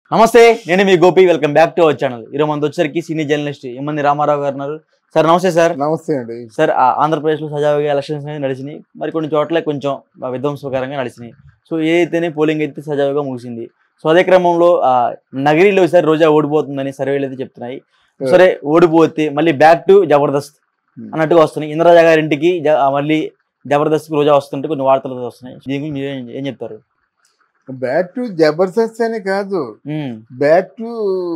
నమస్తే నేను మీ Gopi welcome back to our channel ఈరోజు మనతో వచ్చరికి సీనియర్ జర్నలిస్ట్ ఎమ్మంది రామారావు గారు ఉన్నారు సార్ నమస్తే సార్ నమస్తే అండి సార్ ఆ ఆంధ్రప్రదేశ్లో సజావుగా ఎలక్షన్స్ అనేది నడిచినాయి మరి కొన్ని చోట్ల కొంచెం విధ్వంసకరంగా నడిచినాయి సో ఏదైతేనే పోలింగ్ అయితే సజావుగా ముగిసింది సో అదే క్రమంలో ఆ, నగరీలో ఈసారి రోజా ఓడిపోతుందని సర్వేలు అయితే చెప్తున్నాయి సరే ఓడిపోతే మళ్ళీ బ్యాక్ టు జబర్దస్త్ Hmm. అన్నట్టుగా వస్తున్నాయి ఇందిరాజా గారి ఇంటికి జ- ఆ, మళ్ళీ జబర్దస్త్ రోజా వస్తుంటే కొన్ని వార్తలు అయితే వస్తున్నాయి దీని గురించి మీరు ఏం- ఏం చెప్తారు బ్యాక్ టు జబర్దస్త్ అని కాదు Hmm. బ్యాక్ టు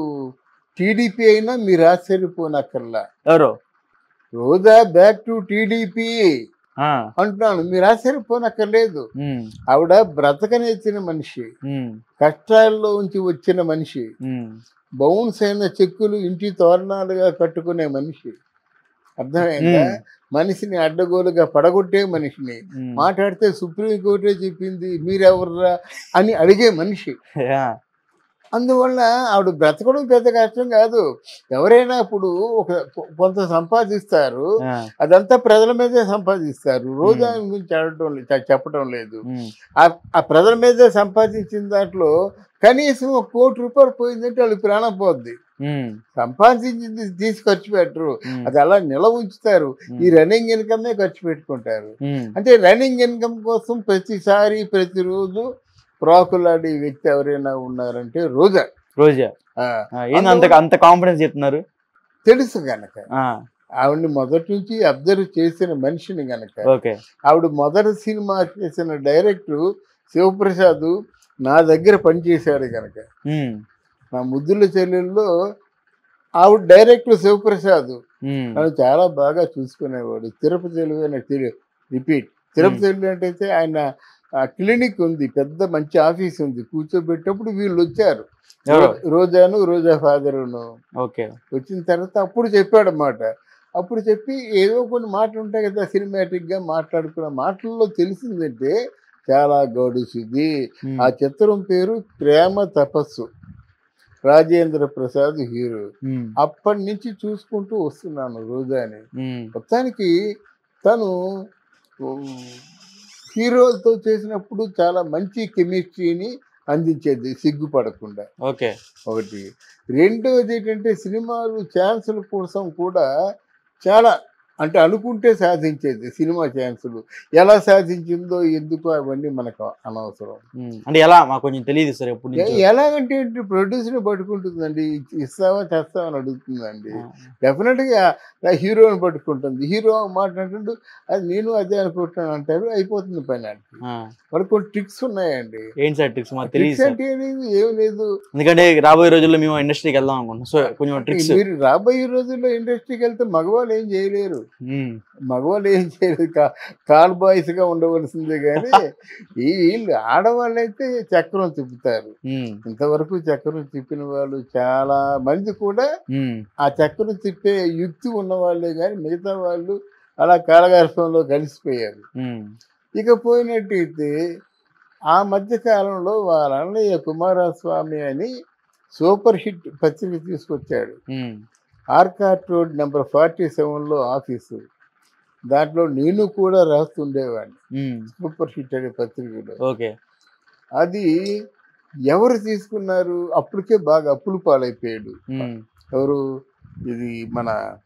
టీడీపీ అయినా మీరు ఆశ్చర్యపోనక్కర్లా ఎవరు రోజా బ్యాక్ టు టీడీపీ ఆ, అంటున్నాను మీరు ఆశ్చర్యపోనక్కర్లేదు hmm, ఆవిడ బ్రతకనేచ్చిన మనిషి hmm, కష్టాల్లో ఉంచి వచ్చిన మనిషి hmm, బౌన్స్ అయిన చెక్కులు ఇంటి తోరణాలుగా కట్టుకునే మనిషి అర్థమైందా Hmm. మనిషిని అడ్డగోలుగా పడగొట్టే మనిషిని hmm. మాట్లాడితే సుప్రీంకోర్టే చెప్పింది మీరెవర్రా అని అడిగే మనిషి Yeah. అందువల్ల ఆవిడ బ్రతకడం పెద్ద కష్టం కాదు ఎవరైనా ఇప్పుడు ఒక కొ- కొంత సంపాదిస్తారు Yeah. అదంతా ప్రజల మీదే సంపాదిస్తారు రోజా గురించి అడగటం లే- చె- చెప్పడం లేదు Hmm. ఆ- ఆ ప్రజల మీదే సంపాదించిన దాంట్లో కనీసం ఒక కోటి రూపాయలు పోయిందంటే వాళ్ళు ప్రాణం పోద్ది Hmm. సంపాదించింది తీసి ఖర్చు పెట్టరు Hmm. అది అలా నిలవ ఉంచుతారు Hmm. ఈ రన్నింగ్ ఇన్కమే ఖర్చు పెట్టుకుంటారు Hmm. అంటే రన్నింగ్ ఇన్కమ్ కోసం ప్రతిసారి ప్రతిరోజు ప్రాకులాడే వ్యక్తి ఎవరైనా ఉన్నారంటే రోజా రోజా ఆ, ఆ, ఏంది అంత అంత కాన్ఫిడెన్స్ చెప్తున్నారు తెలుసు గనక ఆ, ఆవిడ్ని మొదటి నుంచి అబ్జర్వ్ చేసిన మనిషిని గనక ఓకే ఆవిడ మొదటి సినిమా చేసిన డైరెక్టర్ శివప్రసాద్ నా దగ్గర పనిచేశాడు గనక ఉమ్, నా ముద్దుల చెల్లెల్లో ఆవిడ డైరెక్టర్ శివప్రసాద్ ఉమ్, నన్ను చాలా బాగా చూసుకునేవాడు తిరుపతి తెలుగు నాకు తెలియదు రిపీట్ తిరుపతి తెలుగు అంటే అయితే ఆయన ఆ, క్లినిక్ ఉంది పెద్ద మంచి ఆఫీస్ ఉంది కూర్చోబెట్టినప్పుడు వీళ్ళు వచ్చారు ఎవరు? రో- రోజాను రోజా ఫాదరును ఓకే వచ్చిన తర్వాత అప్పుడు చెప్పాడన్నమాట అప్పుడు చెప్పి ఏదో కొన్ని మాటలు ఉంటాయి కదా సినిమాటిక్గా మాట్లాడుకున్న మాటల్లో తెలిసిందంటే చాలా గడుసుది ఉమ్, ఆ చిత్రం పేరు ప్రేమ తపస్సు రాజేంద్ర ప్రసాద్ హీరో ఉమ్, అప్పటి నుంచి చూసుకుంటూ వస్తున్నాను రోజాని ఉమ్, మొత్తానికి తను ఉమ్, హీరోలతో చేసినప్పుడు చాలా మంచి కెమిస్ట్రీని అందించేది సిగ్గుపడకుండా ఓకే ఒకటి రెండవది ఏంటంటే సినిమాలు ఛాన్సుల కోసం కూడా చాలా అంటే అనుకుంటే సాధించేది సినిమా ఛాన్సులు ఎలా సాధించిందో ఎందుకు అవన్నీ మనకు అనవసరం ఉమ్, అంటే ఎలా మాకు కొంచెం తెలియదు సార్ ఎప్పుడు ఎ- ఎలాగంటే ప్రొడ్యూసర్ పట్టుకుంటుందండి ఇస్తావా చేస్తావా అని అడుగుతుందండి డెఫినెట్గా నా హీరోని పట్టుకుంటుంది హీరో మాట్లాడుతుంటూ అది నేను అదే అనుకుంటున్నాను అంటారు అయిపోతుంది పని అంటే వాళ్ళకి కొన్ని ట్రిక్స్ ఉన్నాయండి ఏంటి సార్ ట్రిక్స్ మాకు తెలియదు ట్రిక్స్ సార్ అంటే ఏమీ ఏం లేదు ఎందుకంటే రాబోయే రోజుల్లో మేము ఇండస్ట్రీకి వెళ్దాం అనుకుంటున్నాం సో కొంచెం ట్రిక్స్ మీరు రాబోయే రోజుల్లో ఇండస్ట్రీకి వెళ్తే మగవాళ్ళు ఏం చేయలేరు మగవాళ్ళు ఏం చేయలేదు కా కాల్ బాయ్స్ గా ఉండవలసిందే కానీ ఈ వీళ్ళు ఆడవాళ్ళు అయితే చక్రం తిప్పుతారు ఇంతవరకు చక్రం తిప్పిన వాళ్ళు చాలా మంది కూడా ఆ చక్రం తిప్పే యుక్తి ఉన్న వాళ్ళే కానీ మిగతా వాళ్ళు అలా కాలగర్భంలో కలిసిపోయారు ఇక పోయినట్టయితే ఆ మధ్య కాలంలో వాళ్ళ అన్నయ్య కుమారస్వామి అని సూపర్ హిట్ పత్రిక తీసుకొచ్చాడు ఆర్కాట్ రోడ్ నెంబర్ ఫార్టీ సెవెన్లో ఆఫీసు దాంట్లో నేను కూడా రాస్తుండేవాడిని సూపర్ హిట్ అనే పత్రికలో ఓకే అది ఎవరు తీసుకున్నారు అప్పటికే బాగా అప్పులు పాలైపోయాడు ఎవరు ఇది మన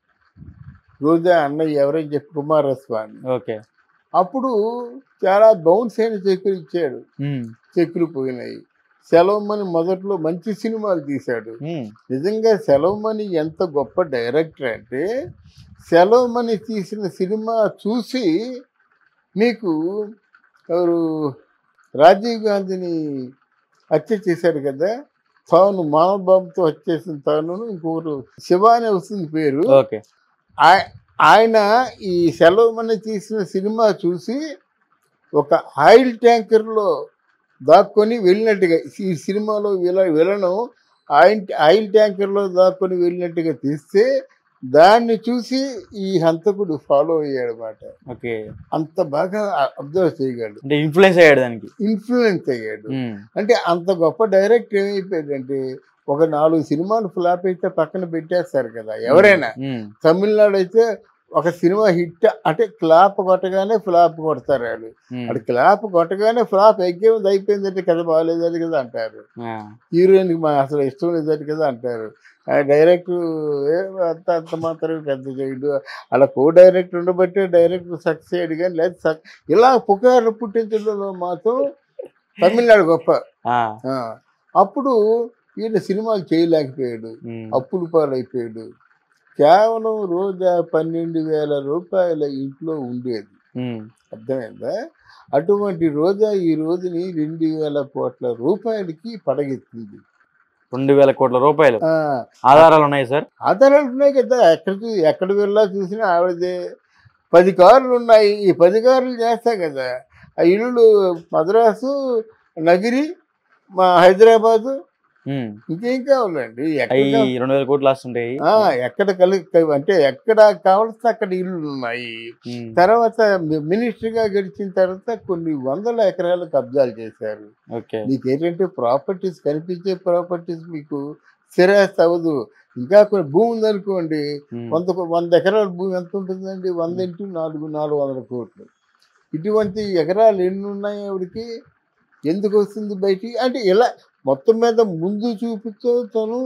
రోజా అన్నయ్య ఎవరైనా చెప్పి కుమారస్వామి ఓకే అప్పుడు చాలా బౌన్స్ అయిన చెక్కులు ఇచ్చాడు చెక్కులు పోయినాయి సెలవుమని మొదట్లో మంచి సినిమాలు తీశాడు నిజంగా సెలవుమని ఎంత గొప్ప డైరెక్టర్ అంటే సెలవుమని తీసిన సినిమా చూసి మీకు ఎవరు రాజీవ్ గాంధీని హత్య చేశాడు కదా తాను మానవబాబుతో హత్య చేసిన తాను ఇంకొకరు శివ అని వస్తుంది పేరు ఓకే ఆయ- ఆయన ఈ సెలవుమని తీసిన సినిమా చూసి ఒక ఆయిల్ ట్యాంకర్లో దాక్కొని వెళ్ళినట్టుగా ఈ సినిమాలో విల విలను ఆయిల్ ఆయిల్ ట్యాంకర్లో దాక్కొని వెళ్ళినట్టుగా తీస్తే దాన్ని చూసి ఈ హంతకుడు ఫాలో అయ్యాడు అనమాట ఓకే అంత బాగా అబ్జర్వ్ చేయగలడు అంటే ఇన్ఫ్లుయెన్స్ అయ్యాడు దానికి ఇన్ఫ్లుయెన్స్ అయ్యాడు ఉమ్, అంటే అంత గొప్ప డైరెక్టర్ ఏమైపోయాడంటే ఒక నాలుగు సినిమాలు ఫ్లాప్ అయితే పక్కన పెట్టేస్తారు కదా ఎవరైనా ఉమ్, తమిళనాడు అయితే ఒక సినిమా హిట్ అంటే క్లాప్ కొట్టగానే ఫ్లాప్ కొడతారు వాళ్ళు ఉమ్. అది క్లాప్ కొట్టగానే ఫ్లాప్ ఎగ్గేది అయిపోయిందంటే కథ బాగాలేదని కదా అంటారు ఆ. హీరోయిన్కి మా అసలు ఇష్టం లేదని కదా అంటారు ఆ డైరెక్టర్ ఏ అంత అంత మాత్రం పెద్ద చేయడు అలా కో డైరెక్టర్ ఉండబట్టే డైరెక్టర్ సక్సెస్ అయ్యాడు కానీ లేదు సక్ ఇలా పుకార్లు పుట్టించడంలో మాత్రం తమిళనాడు గొప్ప ఆ. ఆ, అప్పుడు ఈయన సినిమాలు చేయలేకపోయాడు ఉమ్. అప్పులు పాలైపోయాడు కేవలం రోజా పన్నెండు వేల రూపాయల ఇంట్లో ఉండేది ఉమ్. అర్థమైందా అటువంటి రోజా ఈ రోజుని రెండు వేల కోట్ల రూపాయలకి పడగెత్తింది రెండు వేల కోట్ల రూపాయలు ఆ, ఆధారాలు ఉన్నాయి సార్ ఆధారాలు ఉన్నాయి కదా ఎక్కడ చూ- ఎక్కడ వెళ్ళా చూసినా ఆవిడదే పది కార్లు ఉన్నాయి ఈ పది కార్లు చేస్తా కదా ఆ ఇల్లు మద్రాసు నగిరి మా హైదరాబాదు ఉమ్. ఇంకేం కావాలండి ఎక్కడ అవి కావాలి? రెండు వేల కోట్లు వస్తుంటాయి ఆ, ఎక్కడ కలి అంటే ఎక్కడ కావాల్సిన అక్కడ ఇల్లు ఉన్నాయి ఉమ్. తర్వాత మి- మినిస్టర్గా గడిచిన తర్వాత కొన్ని వందల ఎకరాలు కబ్జాలు చేశారు ఓకే మీకు ఏంటంటే ప్రాపర్టీస్ కనిపించే ప్రాపర్టీస్ మీకు స్థిరాస్తి అవ్వదు ఇంకా కొన్ని భూమి ఉందనుకోండి ఉమ్. వంద వంద ఎకరాల భూమి ఎంత ఉంటుందండి వంద ఇంటూ నాలుగు నాలుగు వందల కోట్లు ఇటువంటి ఎకరాలు ఎన్ని ఉన్నాయి ఆవిడకి ఎందుకు వస్తుంది బయటికి అంటే ఇలా మొత్తం మీద ముందు చూపుతో తను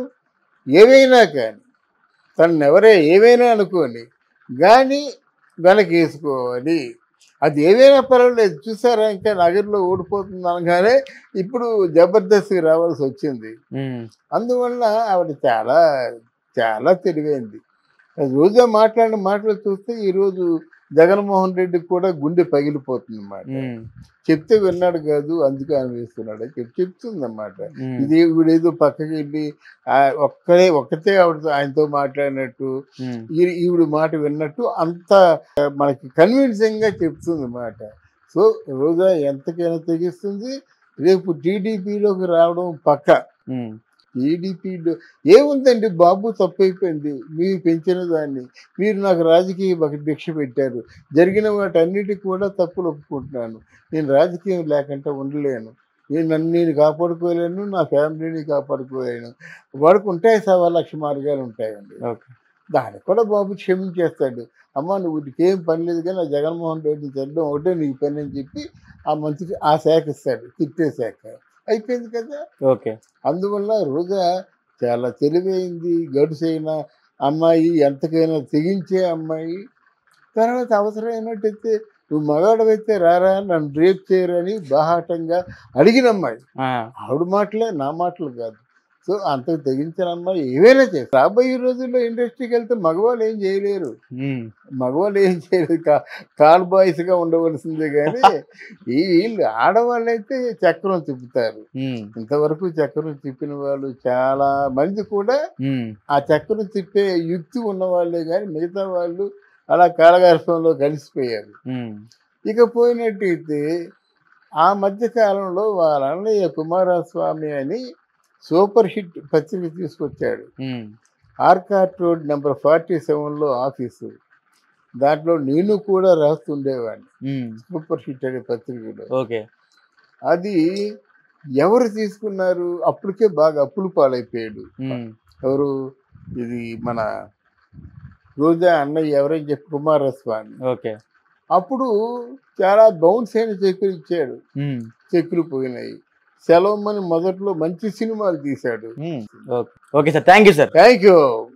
ఏవైనా కానీ తను ఎవరే ఏవైనా అనుకోని కానీ వెనకేసుకోవాలి అది ఏవైనా పర్వాలేదు చూసారా ఇంకా నగర్లో ఓడిపోతుంది అనగానే ఇప్పుడు జబర్దస్త్కి రావాల్సి వచ్చింది ఉమ్. అందువల్ల ఆవిడ చాలా చాలా తెలివైంది రోజా మాట్లాడిన మాటలు చూస్తే ఈరోజు జగన్మోహన్ రెడ్డికి కూడా గుండె పగిలిపోతుంది అన్నమాట ఉమ్. చెప్తే విన్నాడు కాదు అందుకే అనిపిస్తున్నాడు అని చెప్పి చెప్తుంది అన్నమాట ఉమ్. ఇది ఈవిడేదో పక్కకి వెళ్ళి ఆ ఒక్కడే ఒక్కతే ఆవిడతో ఆయనతో మాట్లాడినట్టు ఉమ్. ఈ- ఈవిడ మాట విన్నట్టు అంత ఆ, మనకి కన్విన్సింగ్ గా చెప్తుంది అన్నమాట సో రోజా ఎంతకైనా తెగిస్తుంది రేపు టీడీపీలోకి రావడం పక్క ఉమ్. టీడీపీలో ఏముందండి బాబు తప్పైపోయింది మీరు పెంచిన దాన్ని మీరు నాకు రాజకీయ బక- భిక్ష పెట్టారు జరిగిన వాటన్నిటికి కూడా తప్పులు ఒప్పుకుంటున్నాను నేను రాజకీయం లేకుండా ఉండలేను నేను నన్ను నేను కాపాడుకోలేను నా ఫ్యామిలీని కాపాడుకోలేను వాడికి ఉంటాయి సవా లక్ష మార్గాలు ఉంటాయండి ఓకే దానికి కూడా బాబు క్షమించేస్తాడు అమ్మ నువ్వు నీకేం పని లేదు కానీ ఆ జగన్మోహన్ రెడ్డి చెడ్డం ఒకటే నీకు పని అని చెప్పి ఆ మంత్రికి ఆ శాఖ ఇస్తాడు తిట్టే శాఖ అయిపోయింది కదా ఓకే అందువల్ల రోజా చాలా తెలివైంది గడుసైన అమ్మాయి ఎంతకైనా తెగించే అమ్మాయి తర్వాత అవసరమైనట్టయితే నువ్వు మగాడవైతే రారా నన్ను రేప్ చేయరని బాహాటంగా అడిగిన అమ్మాయి ఆ. ఆవిడ మాటలే నా మాటలు కాదు సో అంతకు తెగించిన అమ్మాయి ఏవైనా చేస్తారు రాబోయే రోజుల్లో ఇండస్ట్రీకి వెళ్తే మగవాళ్ళు ఏం చేయలేరు ఉమ్. మగవాళ్ళు ఏం చేయలేదు కా కాల్ బాయ్స్గా ఉండవలసిందే కానీ ఈ వీళ్ళు ఆడవాళ్ళు అయితే చక్రం తిప్పుతారు ఉమ్. ఇంతవరకు చక్రం తిప్పిన వాళ్ళు చాలా మంది కూడా ఉమ్. ఆ చక్రం తిప్పే యుక్తి ఉన్న వాళ్ళే కానీ మిగతా వాళ్ళు అలా కాలగర్భంలో కలిసిపోయారు ఉమ్. ఇక పోయినట్టయితే ఆ మధ్య కాలంలో వాళ్ళ అన్నయ్య కుమారస్వామి అని సూపర్ హిట్ పత్రిక తీసుకొచ్చాడు ఉమ్. ఆర్కాట్ రోడ్ నెంబర్ ఫార్టీ సెవెన్లో ఆఫీసు దాంట్లో నేను కూడా రాస్తుండేవాడిని ఉమ్. సూపర్ హిట్ అనే పత్రికలో ఓకే అది ఎవరు తీసుకున్నారు అప్పటికే బాగా అప్పులు పాలైపోయాడు ఉమ్. ఎవరు ఇది మన రోజా అన్నయ్య ఎవరైనా చెప్పి కుమారస్వామి ఓకే అప్పుడు చాలా బౌన్స్ అయిన చెక్కులు ఇచ్చాడు ఉమ్. చెక్కులు పోయినాయి సెలవుమని మొదట్లో మంచి సినిమాలు తీశాడు ఉమ్. Okay okay sir thank you sir thank you